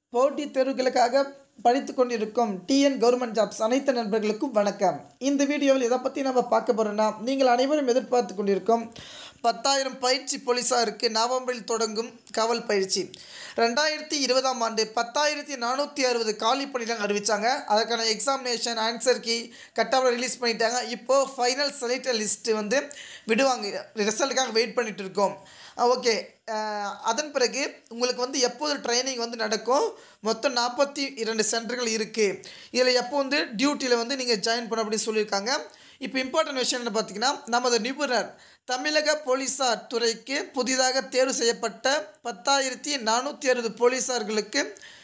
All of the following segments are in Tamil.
போட்டித் தேர்வுகளுக்காக படித்து கொண்டிருக்கும் டிஎன் கவர்மெண்ட் ஜாப்ஸ் அனைத்து நண்பர்களுக்கும் வணக்கம் இந்த வீடியோவில் எதை பற்றி நம்ம பார்க்க போகிறோன்னா நீங்கள் அனைவரும் எதிர்பார்த்து கொண்டிருக்கும் பத்தாயிரம் பயிற்சி போலீஸாருக்கு நவம்பரில் தொடங்கும் காவல் பயிற்சி ரெண்டாயிரத்தி இருபதாம் ஆண்டு பத்தாயிரத்தி நானூற்றி அறுபது காலி பணிகள் அறிவித்தாங்க அதற்கான எக்ஸாமினேஷன் ஆன்சர் கீ கட்டாவில் ரிலீஸ் பண்ணிட்டாங்க இப்போது ஃபைனல் செலக்டட் லிஸ்ட்டு வந்து விடுவாங்க ரிசல்ட்டுக்காக வெயிட் பண்ணிட்டு இருக்கோம் ஓகே அதன் பிறகு உங்களுக்கு வந்து எப்போது ட்ரைனிங் வந்து நடக்கும் மொத்தம் நாற்பத்தி இரண்டு சென்டர்கள் இருக்குது இதில் எப்போ வந்து டியூட்டியில் வந்து நீங்கள் ஜாயின் பண்ண அப்படின்னு சொல்லியிருக்காங்க இப்போ இம்பார்ட்டன்ட் விஷயம் என்ன பார்த்தீங்கன்னா நமது நிபுணர் தமிழக போலீஸார் துறைக்கு புதிதாக தேர்வு செய்யப்பட்ட பத்தாயிரத்தி நானூற்றி அறுபது போலீஸார்களுக்கு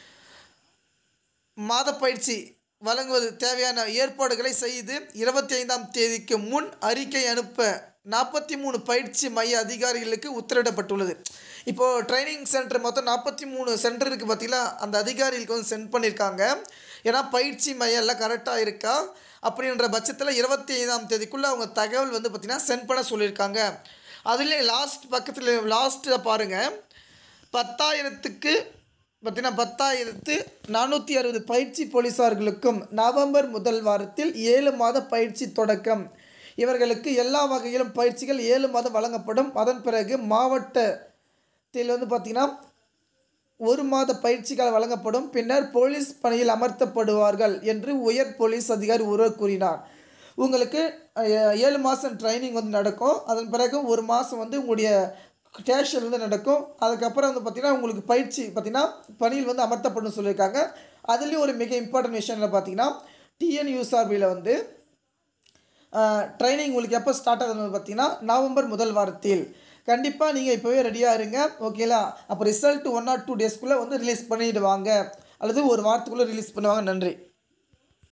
மாத பயிற்சி வழங்குவது தேவையான ஏற்பாடுகளை செய்து இருபத்தி ஐந்தாம் தேதிக்கு முன் அறிக்கை அனுப்ப நாற்பத்தி மூணு பயிற்சி மைய அதிகாரிகளுக்கு உத்தரவிடப்பட்டுள்ளது இப்போது ட்ரைனிங் சென்டர் மொத்தம் நாற்பத்தி மூணு சென்டர் இருக்குது பார்த்தீங்களா அந்த அதிகாரிகளுக்கு வந்து சென்ட் பண்ணியிருக்காங்க ஏன்னா பயிற்சி மையம் எல்லாம் கரெக்டாக இருக்கா அப்படின்ற பட்சத்தில் இருபத்தி ஐந்தாம் தேதிக்குள்ளே அவங்க தகவல் வந்து பார்த்திங்கன்னா சென்ட் பண்ண சொல்லியிருக்காங்க அதுலேயும் லாஸ்ட் பக்கத்தில் லாஸ்ட்டில் பாருங்கள் பத்தாயிரத்துக்கு பார்த்தீங்கன்னா பத்தாயிரத்து நானூற்றி அறுபது பயிற்சி போலீஸார்களுக்கும் நவம்பர் முதல் வாரத்தில் ஏழு மாத பயிற்சி தொடக்கம் இவர்களுக்கு எல்லா வகையிலும் பயிற்சிகள் ஏழு மாதம் வழங்கப்படும் அதன் பிறகு மாவட்டத்தில் வந்து பார்த்திங்கன்னா ஒரு மாத பயிற்சிகள் வழங்கப்படும் பின்னர் போலீஸ் பணியில் அமர்த்தப்படுவார்கள் என்று உயர் போலீஸ் அதிகாரி ஒருவர் கூறினார் உங்களுக்கு அஹ், ஏழு மாதம் ட்ரைனிங் வந்து நடக்கும் அதன் பிறகு ஒரு மாதம் வந்து உங்களுடைய ஸ்டேஷன் வந்து நடக்கும் அதுக்கப்புறம் வந்து பார்த்திங்கன்னா உங்களுக்கு பயிற்சி பார்த்திங்கன்னா பணியில் வந்து அமர்த்தப்படும் சொல்லியிருக்காங்க அதுலேயும் ஒரு மிக இம்பார்ட்டன்ட் விஷயம் என்ன பார்த்தீங்கன்னா டிஎன்யூஎஸ்ஆர்பியில் வந்து ட்ரைனிங் உங்களுக்கு எப்போ ஸ்டார்ட் ஆகுதுன்னு பார்த்தீங்கன்னா நவம்பர் முதல் வாரத்தில் கண்டிப்பாக நீங்கள் இப்போவே ரெடியாக இருங்க ஓகேலா அப்போ ரிசல்ட் ஒன் ஆர் டூ டேஸ்க்குள்ளே வந்து ரிலீஸ் பண்ணிடுவாங்க அல்லது ஒரு வாரத்துக்குள்ளே ரிலீஸ் பண்ணுவாங்க நன்றி